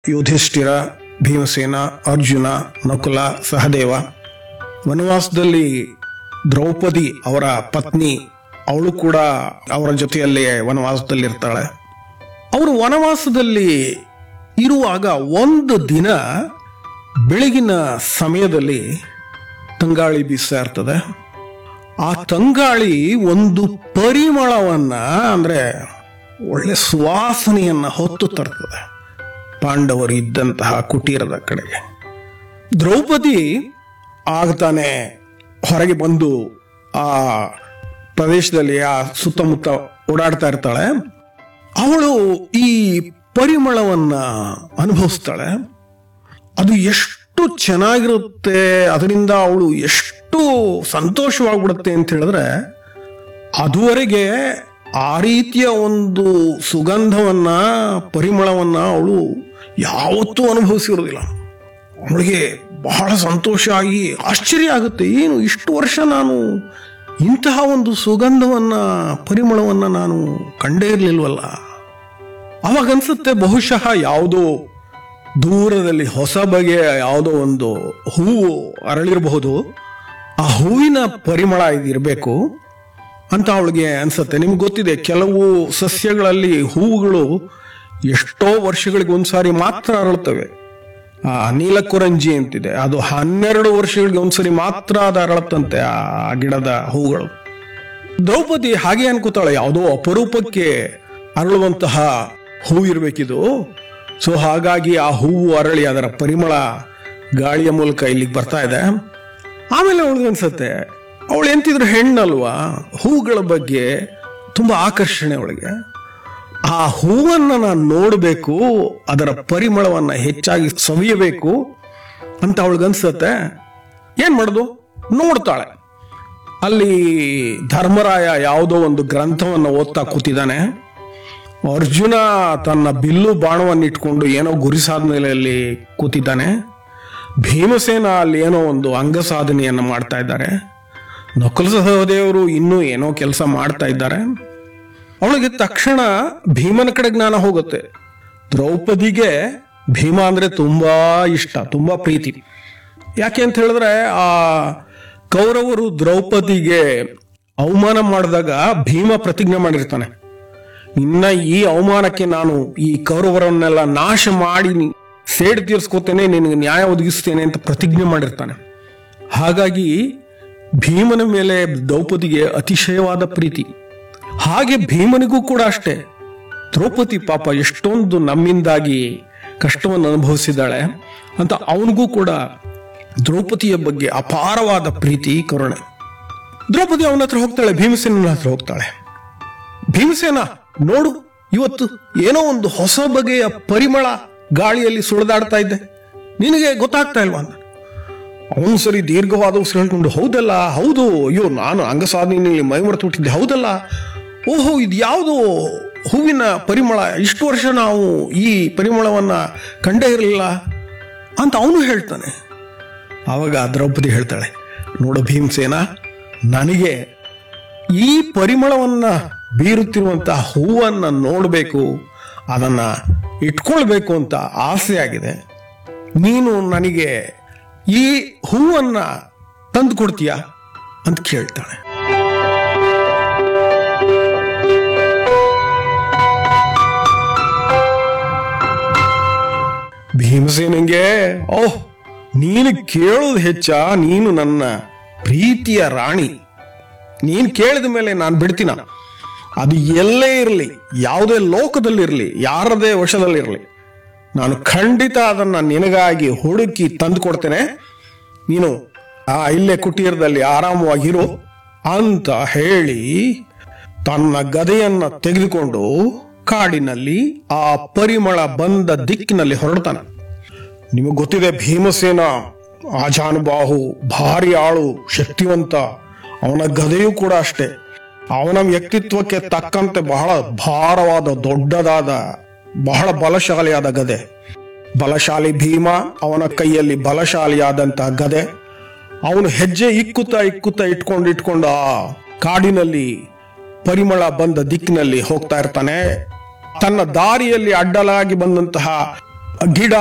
ಯುಧಿಷ್ಠಿರ ಭೀಮಸೇನ ಅರ್ಜುನ ನಕುಲ ಸಹದೇವ ವನವಾಸದಲ್ಲಿ ದ್ರೌಪದಿ ಅವರ ಪತ್ನಿ ಅವಳು ಕೂಡ ಅವರ ಜೊತೆಯಲ್ಲಿ ವನವಾಸದಲ್ಲಿರ್ತಾಳೆ ಅವರು ವನವಾಸದಲ್ಲಿ ಇರುವಾಗ ಒಂದು ದಿನ ಬೆಳಗಿನ ಸಮಯದಲ್ಲಿ ತಂಗಾಳಿ ಬೀಸ್ತಾ ಇರ್ತದೆ ಆ ತಂಗಾಳಿ ಒಂದು ಪರಿಮಳವನ್ನ ಅಂದ್ರೆ ಒಳ್ಳೆ ಸುವಾಸನೆಯನ್ನ ಹೊತ್ತು ತರ್ತದೆ ಪಾಂಡವರು ಇದ್ದಂತಹ ಕುಟೀರದ ಕಡೆಗೆ ದ್ರೌಪದಿ ಆಗ್ತಾನೆ ಹೊರಗೆ ಬಂದು ಆ ಪ್ರದೇಶದಲ್ಲಿ ಆ ಸುತ್ತಮುತ್ತ ಓಡಾಡ್ತಾ ಇರ್ತಾಳೆ ಅವಳು ಈ ಪರಿಮಳವನ್ನ ಅನುಭವಿಸ್ತಾಳೆ ಅದು ಎಷ್ಟು ಚೆನ್ನಾಗಿರುತ್ತೆ ಅದರಿಂದ ಅವಳು ಎಷ್ಟು ಸಂತೋಷವಾಗ್ಬಿಡುತ್ತೆ ಅಂತ ಹೇಳಿದ್ರೆ ಅದುವರೆಗೆ ಆ ರೀತಿಯ ಒಂದು ಸುಗಂಧವನ್ನ ಪರಿಮಳವನ್ನ ಅವಳು ಯಾವತ್ತೂ ಅನುಭವಿಸಿರೋದಿಲ್ಲ ಅವಳಿಗೆ ಬಹಳ ಸಂತೋಷ ಆಗಿ ಆಶ್ಚರ್ಯ ಆಗುತ್ತೆ ಏನು ಇಷ್ಟು ವರ್ಷ ನಾನು ಇಂತಹ ಒಂದು ಸುಗಂಧವನ್ನ ಪರಿಮಳವನ್ನ ನಾನು ಕಂಡೇ ಇರಲಿಲ್ವಲ್ಲ ಅವಾಗ ಅನ್ಸುತ್ತೆ ಬಹುಶಃ ಯಾವುದೋ ದೂರದಲ್ಲಿ ಹೊಸ ಬಗೆಯ ಯಾವುದೋ ಒಂದು ಹೂವು ಅರಳಿರಬಹುದು ಆ ಹೂವಿನ ಪರಿಮಳ ಇದಿರಬೇಕು ಅಂತ ಅವಳಿಗೆ ಅನ್ಸುತ್ತೆ ನಿಮ್ಗೆ ಗೊತ್ತಿದೆ ಕೆಲವು ಸಸ್ಯಗಳಲ್ಲಿ ಹೂವುಗಳು ಎಷ್ಟೋ ವರ್ಷಗಳಿಗೆ ಒಂದ್ಸಾರಿ ಮಾತ್ರ ಅರಳುತ್ತವೆ ಆ ನೀಲಕುರಂಜಿ ಅಂತಿದೆ ಅದು ಹನ್ನೆರಡು ವರ್ಷಗಳಿಗೆ ಒಂದ್ಸರಿ ಮಾತ್ರ ಅದು ಅರಳುತ್ತಂತೆ ಆ ಗಿಡದ ಹೂಗಳು ದ್ರೌಪದಿ ಹಾಗೆ ಅನ್ಕೋತಾಳೆ ಯಾವುದೋ ಅಪರೂಪಕ್ಕೆ ಅರಳುವಂತಹ ಹೂ ಇರಬೇಕಿದು ಸೊ ಹಾಗಾಗಿ ಆ ಹೂವು ಅರಳಿ ಅದರ ಪರಿಮಳ ಗಾಳಿಯ ಮೂಲಕ ಇಲ್ಲಿಗೆ ಬರ್ತಾ ಇದೆ ಆಮೇಲೆ ಅವಳಿಗೆ ಅನ್ಸುತ್ತೆ ಅವಳು ಎಂತಿದ್ರು ಹೆಣ್ಣಲ್ವಾ ಹೂಗಳ ಬಗ್ಗೆ ತುಂಬಾ ಆಕರ್ಷಣೆ ಅವಳಿಗೆ ಆ ಹೂವನ್ನ ನಾನು ನೋಡಬೇಕು ಅದರ ಪರಿಮಳವನ್ನ ಹೆಚ್ಚಾಗಿ ಸವಿಯಬೇಕು ಅಂತ ಅವಳಿಗನ್ಸತ್ತೆ ಏನ್ ಮಾಡೋದು ನೋಡ್ತಾಳೆ ಅಲ್ಲಿ ಧರ್ಮರಾಯ ಯಾವುದೋ ಒಂದು ಗ್ರಂಥವನ್ನು ಓದ್ತಾ ಕೂತಿದ್ದಾನೆ ಅರ್ಜುನ ತನ್ನ ಬಿಲ್ಲು ಬಾಣವನ್ನು ಇಟ್ಕೊಂಡು ಏನೋ ಗುರಿ ಸಾಧನೆಯಲ್ಲಿ ಕೂತಿದ್ದಾನೆ ಭೀಮಸೇನ ಅಲ್ಲಿ ಏನೋ ಒಂದು ಅಂಗ ಸಾಧನೆಯನ್ನು ಮಾಡ್ತಾ ಇದ್ದಾರೆ ನಕುಲ ಸಹೋದಯವರು ಇನ್ನೂ ಏನೋ ಕೆಲಸ ಮಾಡ್ತಾ ಇದ್ದಾರೆ ಅವಳಿಗೆ ತಕ್ಷಣ ಭೀಮನ ಕಡೆ ಜ್ಞಾನ ಹೋಗುತ್ತೆ ದ್ರೌಪದಿಗೆ ಭೀಮ ಅಂದ್ರೆ ತುಂಬಾ ಇಷ್ಟ ತುಂಬಾ ಪ್ರೀತಿ ಯಾಕೆ ಅಂತ ಹೇಳಿದ್ರೆ ಆ ಕೌರವರು ದ್ರೌಪದಿಗೆ ಅವಮಾನ ಮಾಡಿದಾಗ ಭೀಮ ಪ್ರತಿಜ್ಞೆ ಮಾಡಿರ್ತಾನೆ ಇನ್ನ ಈ ಅವಮಾನಕ್ಕೆ ನಾನು ಈ ಕೌರವರನ್ನೆಲ್ಲ ನಾಶ ಮಾಡಿ ಸೇಡ್ ತೀರ್ಸ್ಕೋತೇನೆ ನಿನಗೆ ನ್ಯಾಯ ಒದಗಿಸ್ತೇನೆ ಅಂತ ಪ್ರತಿಜ್ಞೆ ಮಾಡಿರ್ತಾನೆ ಹಾಗಾಗಿ ಭೀಮನ ಮೇಲೆ ದ್ರೌಪದಿಗೆ ಅತಿಶಯವಾದ ಪ್ರೀತಿ ಹಾಗೆ ಭೀಮನಿಗೂ ಕೂಡ ಅಷ್ಟೇ ದ್ರೌಪದಿ ಪಾಪ ಎಷ್ಟೊಂದು ನಮ್ಮಿಂದಾಗಿ ಕಷ್ಟವನ್ನು ಅನುಭವಿಸಿದ್ದಾಳೆ ಅಂತ ಅವನಿಗೂ ಕೂಡ ದ್ರೌಪದಿಯ ಬಗ್ಗೆ ಅಪಾರವಾದ ಪ್ರೀತಿ ಕರುಣೆ ದ್ರೌಪದಿ ಅವನ ಹತ್ರ ಹೋಗ್ತಾಳೆ ಭೀಮಸೇನ ಹತ್ರ ಹೋಗ್ತಾಳೆ ಭೀಮಸೇನ ನೋಡು ಇವತ್ತು ಏನೋ ಒಂದು ಹೊಸ ಬಗೆಯ ಪರಿಮಳ ಗಾಳಿಯಲ್ಲಿ ಸುಳಿದಾಡ್ತಾ ಇದ್ದೆ ನಿನಗೆ ಗೊತ್ತಾಗ್ತಾ ಇಲ್ವಾ ಅಂತ ಅವನು ಸರಿ ದೀರ್ಘವಾದ ಉಸಿರು ಹೇಳ್ಕೊಂಡು ಹೌದಲ್ಲ ಹೌದು ಅಯ್ಯೋ ನಾನು ಅಂಗಸಾಧನೆಯಲ್ಲಿ ಮೈ ಮರೆತು ಬಿಟ್ಟಿದ್ದೆ ಹೌದಲ್ಲ ಓಹೋ ಇದು ಯಾವುದು ಹೂವಿನ ಪರಿಮಳ ಇಷ್ಟು ವರ್ಷ ನಾವು ಈ ಪರಿಮಳವನ್ನ ಕಂಡೇ ಇರಲಿಲ್ಲ ಅಂತ ಅವನು ಹೇಳ್ತಾನೆ ಆವಾಗ ದ್ರೌಪದಿ ಹೇಳ್ತಾಳೆ ನೋಡು ಭೀಮಸೇನ ನನಗೆ ಈ ಪರಿಮಳವನ್ನ ಬೀರುತ್ತಿರುವಂತಹ ಹೂವನ್ನ ನೋಡಬೇಕು ಅದನ್ನ ಇಟ್ಕೊಳ್ಬೇಕು ಅಂತ ಆಸೆ ಆಗಿದೆ ನೀನು ನನಗೆ ಈ ಹೂವನ್ನ ತಂದು ಕೊಡ್ತೀಯಾ ಅಂತ ಕೇಳ್ತಾಳೆ ಭೀಮಸೇನಿಗೆ ಓಹ್ ನೀನು ಕೇಳೋದು ಹೆಚ್ಚ ನೀನು ನನ್ನ ಪ್ರೀತಿಯ ರಾಣಿ ನೀನು ಕೇಳಿದ ಮೇಲೆ ನಾನು ಬಿಡ್ತೀನ ಅದು ಎಲ್ಲೇ ಇರಲಿ ಯಾವುದೇ ಲೋಕದಲ್ಲಿರಲಿ ಯಾರದೇ ವಶದಲ್ಲಿರಲಿ ನಾನು ಖಂಡಿತ ಅದನ್ನ ನಿನಗಾಗಿ ಹುಡುಕಿ ತಂದು ಕೊಡ್ತೇನೆ ನೀನು ಆ ಇಲ್ಲೇ ಕುಟೀರದಲ್ಲಿ ಆರಾಮವಾಗಿರು ಅಂತ ಹೇಳಿ ತನ್ನ ಗದೆಯನ್ನ ತೆಗೆದುಕೊಂಡು ಕಾಡಿನಲ್ಲಿ ಆ ಪರಿಮಳ ಬಂದ ದಿಕ್ಕಿನಲ್ಲಿ ಹೊರಡ್ತಾನೆ ನಿಮಗೆ ಗೊತ್ತಿದೆ ಭೀಮಸೇನ ಆಜಾನುಬಾಹು ಭಾರಿ ಆಳು ಶಕ್ತಿವಂತ ಅವನ ಗದೆಯೂ ಕೂಡ ಅಷ್ಟೇ ಅವನ ವ್ಯಕ್ತಿತ್ವಕ್ಕೆ ತಕ್ಕಂತೆ ಬಹಳ ಭಾರವಾದ ದೊಡ್ಡದಾದ ಬಹಳ ಬಲಶಾಲಿಯಾದ ಗದೆ ಬಲಶಾಲಿ ಭೀಮ ಅವನ ಕೈಯಲ್ಲಿ ಬಲಶಾಲಿಯಾದಂತಹ ಗದೆ ಅವನು ಹೆಜ್ಜೆ ಇಕ್ಕುತ್ತಾ ಇಕ್ಕುತ್ತಾ ಇಟ್ಕೊಂಡು ಇಟ್ಕೊಂಡು ಆ ಕಾಡಿನಲ್ಲಿ ಪರಿಮಳ ಬಂದ ದಿಕ್ಕಿನಲ್ಲಿ ಹೋಗ್ತಾ ಇರ್ತಾನೆ ತನ್ನ ದಾರಿಯಲ್ಲಿ ಅಡ್ಡಲಾಗಿ ಬಂದಂತಹ ಗಿಡ